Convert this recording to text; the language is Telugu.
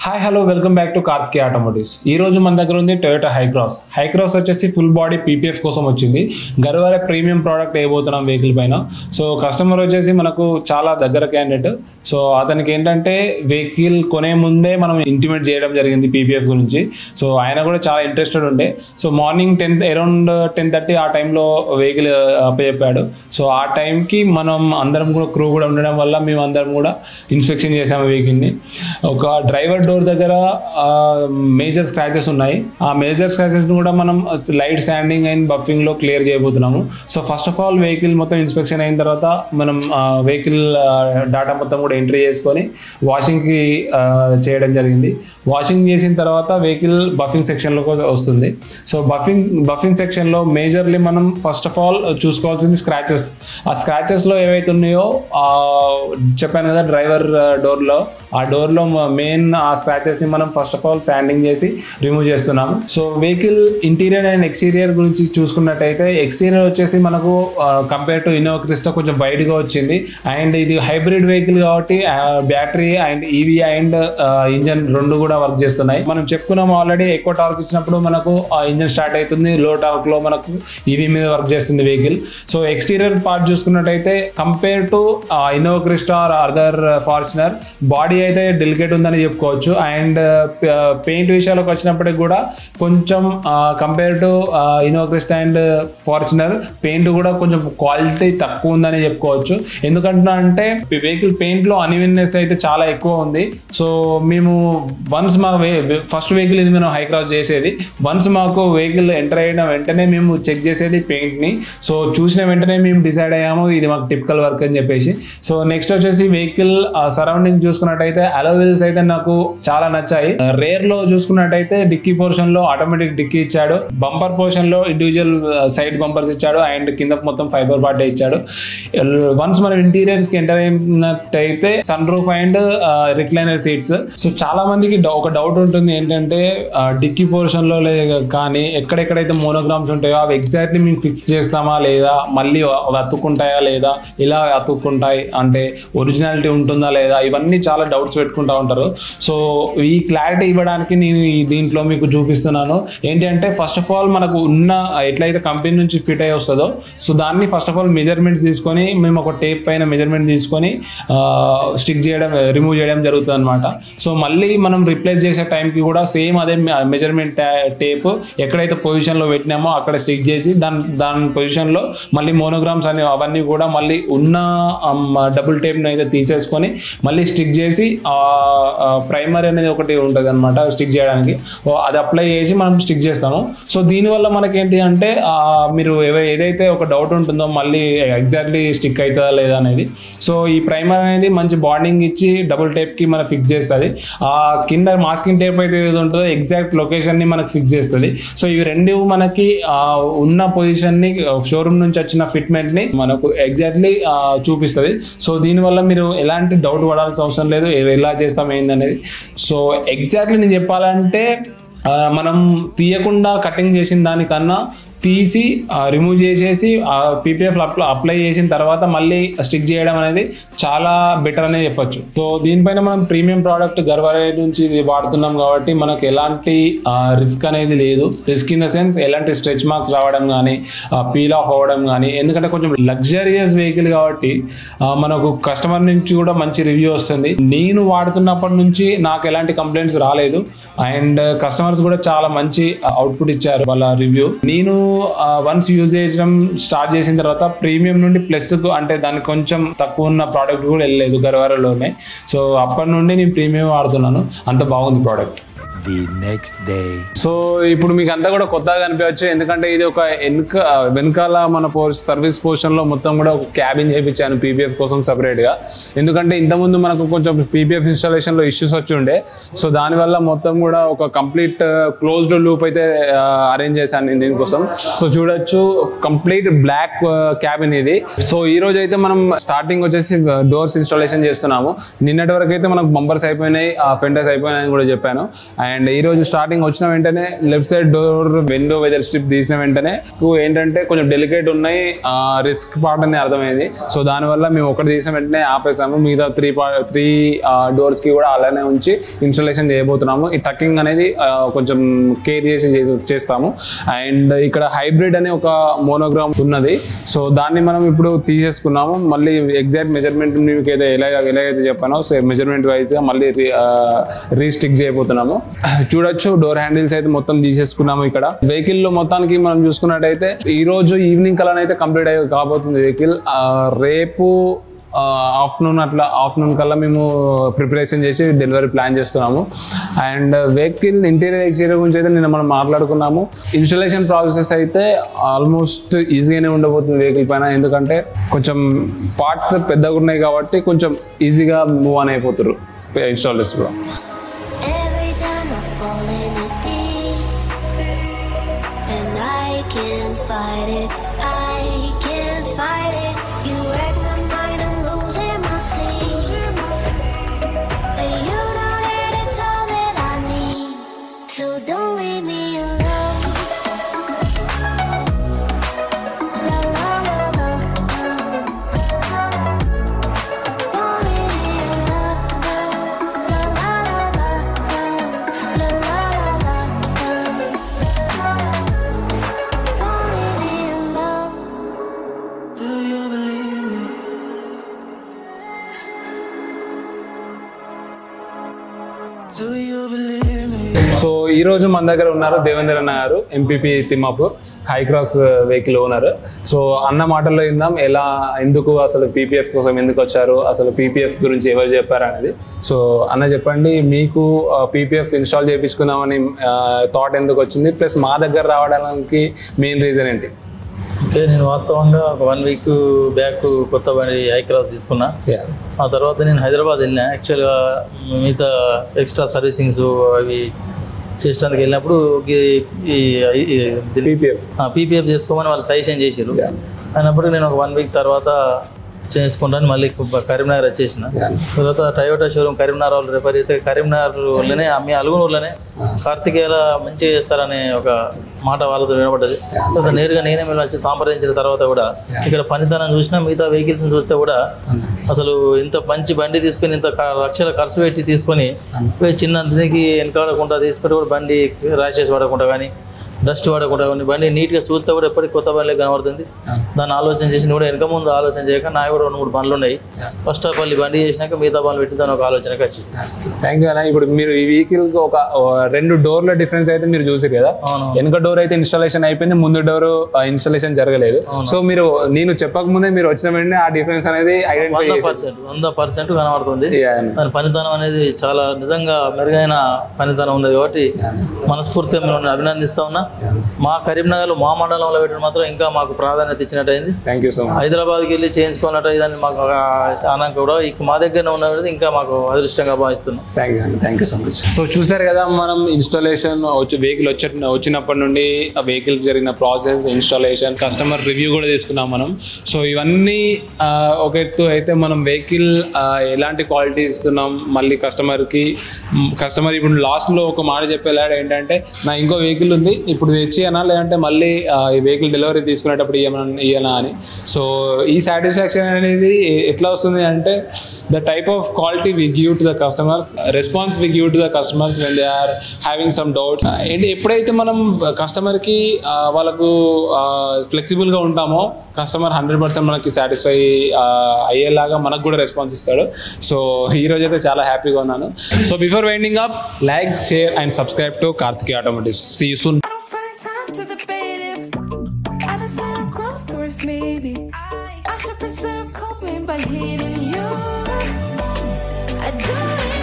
Hi hello welcome back to Karthike automotives ఈ రోజు మన దగ్గర ఉంది టొయోటా హైక్రాస్ హైక్రాస్ వచ్చేసి ఫుల్ బాడీ పీపీఎఫ్ కోసం వచ్చింది గర్వారే ప్రీమియం ప్రోడక్ట్ వేయబోతున్నాం వెహికల్ పైన సో కస్టమర్ వచ్చేసి మనకు చాలా దగ్గర క్యాండిడేట్ సో అతనికి ఏంటంటే వెహికల్ కొనే ముందే మనం ఇంటిమేట్ చేయడం జరిగింది పీపీఎఫ్ గురించి సో ఆయన కూడా చాలా ఇంట్రెస్టెడ్ ఉండే so morning ten around ten thirty ఆ టైంలో వెహికల్ చెప్పాడు సో ఆ టైంకి మనం అందరం కూడా క్రూ కూడా ఉండడం వల్ల మేము అందరం కూడా ఇన్స్పెక్షన్ చేసాము వెహికల్ని ఒక డ్రైవర్ డోర్ దగ్గర మేజర్ స్క్రాచెస్ ఉన్నాయి ఆ మేజర్ స్క్రాచెస్ కూడా మనం లైట్ శాండింగ్ అండ్ బఫింగ్ లో క్లియర్ చేయబోతున్నాము so first of all vehicle మొత్తం ఇన్స్పెక్షన్ అయిన తర్వాత మనం వెహికల్ డాటా మొత్తం కూడా ఎంట్రీ చేసుకొని వాషింగ్ కి ఆ, చేయడం జరిగింది వాషింగ్ చేసిన తర్వాత వెహికల్ బఫింగ్ సెక్షన్ లో వస్తుంది సో బఫింగ్ బఫింగ్ సెక్షన్ లో మేజర్లీ మనం ఫస్ట్ ఆఫ్ ఆల్ చూసుకోవాల్సింది స్క్రాచెస్ ఆ స్క్రాచెస్ లో ఏవైతే ఉన్నాయో ఆ, చెప్పాను కదా డ్రైవర్ డోర్ లో ఆ డోర్ లో మెయిన్ ఆ స్క్రాచెస్ ని మనం ఫస్ట్ ఆఫ్ ఆల్ శాండింగ్ చేసి రిమూవ్ చేస్తున్నాము so vehicle interior and exterior గురించి చూసుకున్నట్టయితే ఎక్స్టీరియర్ వచ్చేసి మనకు కంపేర్ టు ఇన్నోవా క్రిస్టా కొంచెం వైడ్ గా వచ్చింది అండ్ ఇది హైబ్రిడ్ వెహికల్ కాబట్టి battery and EV and engine రెండు కూడా వర్క్ చేస్తున్నాయి మనం చెప్పుకున్నాం ఆల్రెడీ ఎక్కువ టార్క్ ఇచ్చినప్పుడు మనకు ఇంజన్ స్టార్ట్ అవుతుంది లో టార్క్ లో మనకు ఈవీ మీద వర్క్ చేస్తుంది వెహికల్ సో ఎక్స్టీరియర్ పార్ట్ చూసుకున్నట్టయితే compare to Innova Crysta or other Fortuner body అయితే డెలికేట్ ఉందని చెప్పుకోవచ్చు అండ్ పెయింట్ విషయాలకు వచ్చినప్పటికి కూడా కొంచెం compare to Innova Crysta and Fortuner paint కూడా కొంచెం క్వాలిటీ తక్కువ ఉందని చెప్పుకోవచ్చు ఎందుకంటున్నా అంటే వెహికల్ పెయింట్ లో అన్ఈవెన్నెస్ అయితే చాలా ఎక్కువ ఉంది సో మేము వన్స్ మా ఫస్ట్ వెహికల్ ఇది మేము హై క్రాస్ చేసేది వన్స్ మాకు వెహికల్ ఎంటర్ అయిన వెంటనే మేము చెక్ చేసేది పెయింట్ ని సో చూసిన వెంటనే మేము డిసైడ్ అయ్యాము ఇది మాకు టిపికల్ వర్క్ అని చెప్పేసి సో నెక్స్ట్ వచ్చేసి వెహికల్ సరౌండింగ్ చూసుకున్నట్టయితే అలోవిల్స్ అయితే నాకు చాలా నచ్చాయి రేర్ లో చూసుకున్నట్టయితే డిక్కీ పోర్షన్ లో ఆటోమేటిక్ డిక్కీ ఇచ్చాడు బంపర్ పోర్షన్ లో ఇండివిజువల్ సైడ్ బంపర్స్ ఇచ్చాడు అండ్ కింద మొత్తం ఫైబర్ పార్ట్ ఇచ్చాడు వన్స్ మనం ఇంటీరియర్స్ కి ఎంటర్ అయినట్టయితే sunroof and recliner seats so చాలా మందికి డౌ- ఒక డౌట్ ఉంటుంది ఏంటంటే డిక్కీ పోర్షన్ లో లే కానీ ఎక్కడెక్కడైతే మోనోగ్రామ్స్ ఉంటాయో అవి ఎగ్జాక్ట్లీ మేము ఫిక్స్ చేస్తామా లేదా మళ్ళీ అవి అతుక్కుంటాయా లేదా ఇలా అతుక్కుంటాయి అంటే ఒరిజినాలిటీ ఉంటుందా లేదా ఇవన్నీ చాలా డౌట్స్ పెట్టుకుంటా ఉంటారు సో ఈ క్లారిటీ ఇవ్వడానికి నేను ఈ దీంట్లో మీకు చూపిస్తున్నాను ఏంటి అంటే ఫస్ట్ ఆఫ్ ఆల్ మనకు ఉన్న ఎట్లయితే కంపెనీ నుంచి ఫిట్ అయ్యి వస్తుందో సో దాన్ని ఫస్ట్ ఆఫ్ ఆల్ మెజర్మెంట్స్ తీసుకొని మేము ఒక టేప్ పైన మెజర్మెంట్ తీసుకొని స్టిక్ చేయడం రిమూవ్ చేయడం జరుగుతుంది అనమాట సో మళ్ళీ మనం రిప్లేస్ చేసే టైంకి కూడా సేమ్ అదే మెజర్మెంట్ టేప్ ఎక్కడైతే పొజిషన్లో పెట్టినామో అక్కడ స్టిక్ చేసి దాని దాని పొజిషన్లో మళ్ళీ మోనోగ్రామ్స్ అనే అవన్నీ కూడా మళ్ళీ ఉన్న డబుల్ టేప్ని అయితే తీసేసుకొని మళ్ళీ స్టిక్ చేసి ప్రైమర్ అనేది ఒకటి ఉంటుంది అనమాట స్టిక్ చేయడానికి ఓ అది అప్లై చేసి మనం స్టిక్ చేస్తాము సో దీనివల్ల మనకేంటి అంటే ఆ, మీరు ఏవై- ఏదైతే ఒక డౌట్ ఉంటుందో మళ్ళీ ఎగ్జాక్ట్లీ స్టిక్ అవుతుందా లేదా అనేది సో ఈ ప్రైమర్ అనేది మంచి బాండింగ్ ఇచ్చి డబుల్ టేప్కి మనకు ఫిక్స్ చేస్తుంది ఆ కింద మాస్కింగ్ టేప్ అయితే ఏది ఉంటుందో ఎగ్జాక్ట్ లొకేషన్ని మనకు ఫిక్స్ చేస్తుంది సో ఇవి రెండు మనకి ఆ, ఉన్న పొజిషన్ని షోరూమ్ నుంచి వచ్చిన ఫిట్మెంట్ని మనకు ఎగ్జాక్ట్లీ చూపిస్తుంది సో దీనివల్ల మీరు ఎలాంటి డౌట్ పడాల్సిన అవసరం లేదు ఏ- ఎలా చేస్తాం ఏందనేది సో ఎగ్జాక్ట్లీ నేను చెప్పాలంటే ఆ, మనం తీయకుండా కటింగ్ చేసిన దానికన్నా తీసి రిమూవ్ చేసేసి పీపీఎఫ్ అప్లై చేసిన తర్వాత మళ్ళీ స్టిక్ చేయడం అనేది చాలా బెటర్ అనే చెప్పొచ్చు సో దీనిపైన మనం ప్రీమియం ప్రోడక్ట్ గర్వరే నుంచి ఇది వాడుతున్నాం కాబట్టి మనకు ఎలాంటి రిస్క్ అనేది లేదు రిస్క్ ఇన్ ద సెన్స్ ఎలాంటి స్ట్రెచ్ మార్క్స్ రావడం కానీ పీల్ ఆఫ్ అవ్వడం కానీ ఎందుకంటే కొంచెం లగ్జరియస్ వెహికల్ కాబట్టి ఆ, మనకు కస్టమర్ నుంచి కూడా మంచి రివ్యూ వస్తుంది నేను వాడుతున్నప్పటి నుంచి నాకు ఎలాంటి కంప్లైంట్స్ రాలేదు అండ్ కస్టమర్స్ కూడా చాలా మంచి అవుట్పుట్ ఇచ్చారు వాళ్ళ రివ్యూ నేను వన్స్ యూజ్ చేయడం స్టార్ట్ చేసిన తర్వాత ప్రీమియం నుండి ప్లస్ అంటే దానికి కొంచెం తక్కువ ఉన్న ప్రోడక్ట్ కూడా వెళ్ళలేదు గర్వారలోనే సో అప్పటి నుండి నేను ప్రీమియం వాడుతున్నాను అంత బాగుంది product the next day. So ఇప్పుడు మీకు అంతా కూడా కొత్తగా కనిపించచ్చు ఎందుకంటే ఇది ఒక వెనుక వెనకాల మన పో సర్వీస్ పోర్షన్ లో మొత్తం కూడా ఒక క్యాబిన్ చేయించాను పీపీఎఫ్ కోసం సపరేట్ గా ఎందుకంటే ఇంతకుముందు మనకు కొంచెం పీపీఎఫ్ ఇన్స్టాలేషన్ లో ఇష్యూస్ వచ్చి ఉండే సో దానివల్ల మొత్తం కూడా ఒక కంప్లీట్ క్లోజ్డ్ లూప్ అయితే అరేంజ్ చేశాను నేను దీనికోసం సో చూడొచ్చు కంప్లీట్ బ్లాక్ క్యాబిన్ ఇది సో ఈ రోజు అయితే మనం స్టార్టింగ్ వచ్చేసి డోర్స్ ఇన్స్టాలేషన్ చేస్తున్నాము నిన్నటి వరకు అయితే మనకు బంపర్స్ అయిపోయినాయి ఫెండర్స్ అయిపోయినాయి అని కూడా చెప్పాను అండ్ ఈ రోజు స్టార్టింగ్ వచ్చిన వెంటనే left side door window weather strip తీసిన వెంటనే మీకు ఏంటంటే కొంచెం డెలికేట్ ఉన్నాయి రిస్క్ పార్ట్ అని అర్థమైంది సో దానివల్ల మేము ఒకటి తీసిన వెంటనే ఆపేసాము మిగతా త్రీ త్రీ డోర్స్ కి కూడా అలానే ఉంచి ఇన్స్టాలేషన్ చేయబోతున్నాము ఈ టకింగ్ అనేది ఆ, కొంచెం కేర్ చేసి చేసి- చేస్తాము అండ్ ఇక్కడ హైబ్రిడ్ అనే ఒక మోనోగ్రామ్ ఉన్నది సో దాన్ని మనం ఇప్పుడు తీసేసుకున్నాము మళ్ళీ ఎగ్జాక్ట్ మెజర్మెంట్ మీకు ఏదో ఎలా ఎలాగైతే చెప్పానో సో మెజర్మెంట్ వైజ్ గా మళ్ళీ రీస్టిక్ చేయబోతున్నాము చూడొచ్చు డోర్ హ్యాండిల్స్ అయితే మొత్తం తీసేసుకున్నాము ఇక్కడ వెహికల్ లో మొత్తానికి మనం చూసుకున్నట్టయితే ఈ రోజు ఈవినింగ్ కల్లా అయితే కంప్లీట్ అయ్యి కాబోతుంది వెహికల్ రేపు ఆఫ్టర్నూన్ అట్లా ఆఫ్టర్నూన్ కల్లా మేము ప్రిపరేషన్ చేసి డెలివరీ ప్లాన్ చేస్తున్నాము అండ్ వెహికల్ ఇంటీరియర్ ఎక్స్టీరియర్ గురించి అయితే నిన్న మనం మాట్లాడుకున్నాము ఇన్స్టాలేషన్ ప్రాసెస్ అయితే ఆల్మోస్ట్ ఈజీగానే ఉండబోతుంది వెహికల్ పైన ఎందుకంటే కొంచెం పార్ట్స్ పెద్దగా ఉన్నాయి కాబట్టి కొంచెం ఈజీగా మూవ్ అని అయిపోతారు ఇన్స్టాలర్స్ కూడా Every time I fall in a deep and I can't fight it, I can't fight it. You wreck my mind, I'm losing my sleep. And you know that it's all that I need, so don't leave me alone. La la la la la. Don't leave me alone. La la la la la. La la la la la. Don't leave me alone. Do you believe me? Do you believe me? So ఈ రోజు మన దగ్గర ఉన్నారు దేవేంద్ర అన్న గారు MPP Thimmapur Hycross vehicle owner so అన్న మాటల్లో విందాం ఎలా ఎందుకు అసలు పీపీఎఫ్ కోసం ఎందుకు వచ్చారు అసలు పీపీఎఫ్ గురించి ఎవరు చెప్పారు అనేది సో అన్న చెప్పండి మీకు పీపీఎఫ్ ఇన్స్టాల్ చేయించుకుందామని థాట్ ఎందుకు వచ్చింది ప్లస్ మా దగ్గర రావడానికి మెయిన్ రీజన్ ఏంటి ఓకే నేను వాస్తవంగా ఒక వన్ వీక్ బ్యాక్ కొత్త బండి ఐ క్రాస్ తీసుకున్నా Yeah. ఆ తర్వాత నేను హైదరాబాద్ వెళ్ళినా యాక్చువల్గా మిగతా ఎక్స్ట్రా సర్వీసింగ్స్ అవి చేసడానికి వెళ్ళినప్పుడు ఈ- ఈ పీపీఎఫ్ పీపీఎఫ్ చేసుకోమని వాళ్ళు సజెషన్ చేసారు Yeah. అయినప్పుడు నేను ఒక వన్ వీక్ తర్వాత చేసుకుంటాను మళ్ళీ కు- కరీంనగర్ వచ్చేసిన Yeah. తర్వాత టయోటా షోరూమ్ కరీంనగర్ వాళ్ళు రిపేర్ అయితే కరీంనగర్లోనే మీ అలుగునూరులోనే కార్తికేయల మంచిగా చేస్తారనే ఒక మాట వాళ్ళతో వినబడ్డది తర్వాత నేరుగా నేనే మీరు వచ్చి సంప్రదించిన తర్వాత కూడా ఇక్కడ పనితనం చూసినా మిగతా వెహికల్స్ చూస్తే కూడా అసలు ఇంత మంచి బండి తీసుకొని ఇంత క- లక్షల ఖర్చు పెట్టి తీసుకొని పోయి చిన్న దీనికి వెనకాడకుండా తీసుకొని కూడా బండి ర్యాషెస్ పడకుండా కానీ డస్ట్ పడకుండా కానీ బండి నీట్గా చూస్తే కూడా ఎప్పటికీ కొత్త బండి కనబడుతుంది దాన్ని ఆలోచన చేసి కూడా వెనక ముందు ఆలోచన చేయక నా కూడా రెండు మూడు పనులు ఉన్నాయి ఫస్ట్ ఆఫ్ ఆల్ ఈ బండి చేసినాక మిగతా పనులు పెట్టి దాని ఒక ఆలోచనకి వచ్చింది థ్యాంక్ యూ అన్న ఇప్పుడు మీరు ఈ వెహికల్ ఒక ఓ, రెండు డోర్ల డిఫరెన్స్ అయితే మీరు చూసారు కదా అవును. వెనుక డోర్ అయితే ఇన్స్టాలేషన్ అయిపోయింది ముందు డోర్ ఇన్స్టాలేషన్ జరగలేదు సో మీరు నేను చెప్పక ముందే మీరు వచ్చిన వెంటనే ఆ డిఫరెన్స్ అనేది ఐడెంటిఫై వంద చేశారు పర్సెంట్ వంద పర్సెంట్ కనబడుతుంది Yeah. దాని పనితనం అనేది చాలా నిజంగా మెరుగైన పనితనం ఉంది కాబట్టి మనస్ఫూర్తిగా మేము అభినందిస్తా ఉన్నా మా కరీంనగర్లో మా మండలంలో పెట్టడం మాత్రం ఇంకా మాకు ప్రాధాన్యత ఇచ్చినట్టు అయింది థ్యాంక్ యూ సో మచ్ హైదరాబాద్కి వెళ్ళి చేయించుకున్నట్టు ఇదని మాకు ఒక ఆనందం కూడా ఇక మా దగ్గర ఉన్నది ఇంకా మాకు అదృష్టంగా భావిస్తున్నాం thank you thank you so much so చూసారు కదా మనం ఇన్స్టాలేషన్ వచ్చి వెహికల్ వచ్చి వచ్చినప్పటి నుండి ఆ వెహికల్ జరిగిన ప్రాసెస్ ఇన్స్టాలేషన్ కస్టమర్ రివ్యూ కూడా తీసుకున్నాం మనం సో ఇవన్నీ ఆ, ఒక ఎత్తు అయితే మనం వెహికల్ ఎలాంటి క్వాలిటీ ఇస్తున్నాం మళ్ళీ కస్టమర్కి కస్టమర్ ఇప్పుడు లాస్ట్లో ఒక మాట చెప్పేలాడు ఏంటంటే నా ఇంకో వెహికల్ ఉంది ఇప్పుడు తెచ్చి అనా లేదంటే మళ్ళీ ఆ, ఈ వెహికల్ డెలివరీ తీసుకునేటప్పుడు ఇవ్వమని ఇయ్యనా అని సో ఈ సాటిస్ఫాక్షన్ అనేది ఎట్లా వస్తుంది అంటే the type of quality we give to the customers response we give to the customers when they are having some doubts ఏంటి ఎప్పుడైతే మనం కస్టమర్కి వాళ్ళకు ఫ్లెక్సిబుల్గా ఉంటామో కస్టమర్ హండ్రెడ్ పర్సెంట్ మనకి సాటిస్ఫై అయ్యేలాగా మనకు కూడా రెస్పాన్స్ ఇస్తాడు సో ఈ రోజు అయితే చాలా హ్యాపీగా ఉన్నాను so before winding up like share and subscribe to Karthik Automotives see you soon I don't find time to debate if I deserve growth or if maybe I should preserve coping by hitting you. I don't